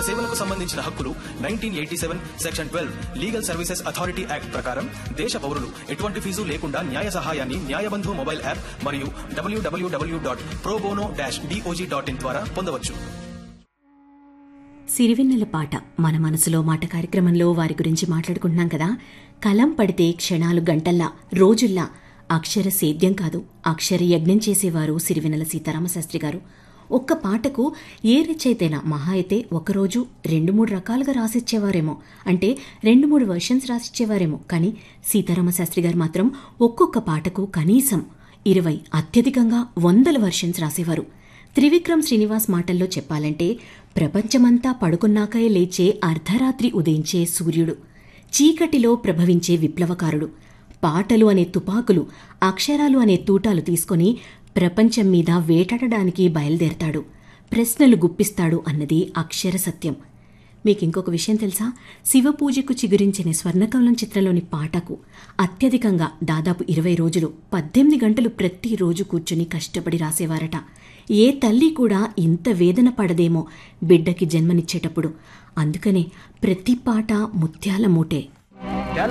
సేవలకు సంబంధించిన హక్కులు nineteen eighty seven section twelve legal services authority act ప్రకారం దేశ పౌరులు ఎటువంటి ఫీజు లేకుండా న్యాయ సహాయాన్ని న్యాయబంధు మొబైల్ యాప్ మరియు W W W dot probono dash DOJ dot in ద్వారా పొందవచ్చు సిరివెన్నెల పాట మన మనసులో మాట కార్యక్రమంలో వారి గురించి మాట్లాడుకుంటున్నాం కదా కలం పడితే క్షణాలు గంటల్లా రోజుల్లా అక్షర సేద్యం కాదు అక్షర యజ్ఞం చేసేవారు సిరివెన్నెల సీతారామశాస్త్రి గారు ఒక్క పాటకు ఏ రచయితైనా మహా అయితే ఒకరోజు రెండు మూడు రకాలుగా రాసిచ్చేవారేమో అంటే రెండు మూడు వర్షన్స్ రాసిచ్చేవారేమో కానీ సీతారామశాస్త్రి గారు మాత్రం ఒక్కొక్క పాటకు కనీసం ఇరవై అత్యధికంగా వందల వర్షన్స్ రాసేవారు త్రివిక్రమ్ శ్రీనివాస్ మాటల్లో చెప్పాలంటే ప్రపంచమంతా పడుకున్నాకే లేచే అర్ధరాత్రి ఉదయించే సూర్యుడు చీకటిలో ప్రభవించే విప్లవకారుడు పాటలు అనే తుపాకులు అక్షరాలు అనే తూటాలు తీసుకొని ప్రపంచం మీద వేటాడడానికి బయలుదేరతాడు ప్రశ్నలు గుప్పిస్తాడు అన్నది అక్షర సత్యం మీకు ఇంకొక విషయం తెలుసా శివపూజకు చిగురించిన స్వర్ణకమలం చిత్రంలోని పాటకు అత్యధికంగా దాదాపు ఇరవై రోజులు పద్దెనిమిది గంటలు ప్రతిరోజు కూర్చుని కష్టపడి రాసేవారట ఏ తల్లి కూడా ఇంత వేదన పడదేమో బిడ్డకి జన్మనిచ్చేటప్పుడు అందుకనే ప్రతి పాట ముత్యాల మూటే